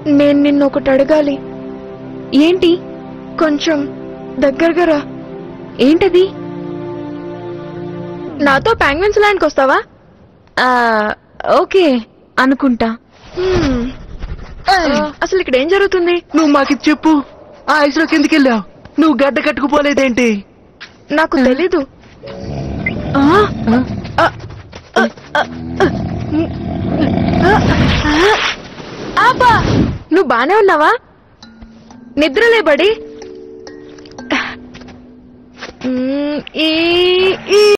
నేను నిన్ను ఒకటి అడగాలి ఏంటి కొంచెం దగ్గరగా రా ఏంటది నాతో ప్యాంగ్విన్స్ ల్యాండ్కి వస్తావా ఆ, ఓకే అనుకుంటా హ్మ్. ఆ, అసలు ఇక్కడ ఏం జరుగుతుంది నువ్వు మాకు ఇది చెప్పు ఆ ఐస్ లోకి ఎందుకు వెళ్ళావు నువ్వు గడ్డ కట్టుకుపోలేదేంటి నాకు తెలీదు ఆ, ఆ? ఆపా నువ్వు బానే ఉన్నావా నిద్రలే బడి మ్మ్, ఈ ఈ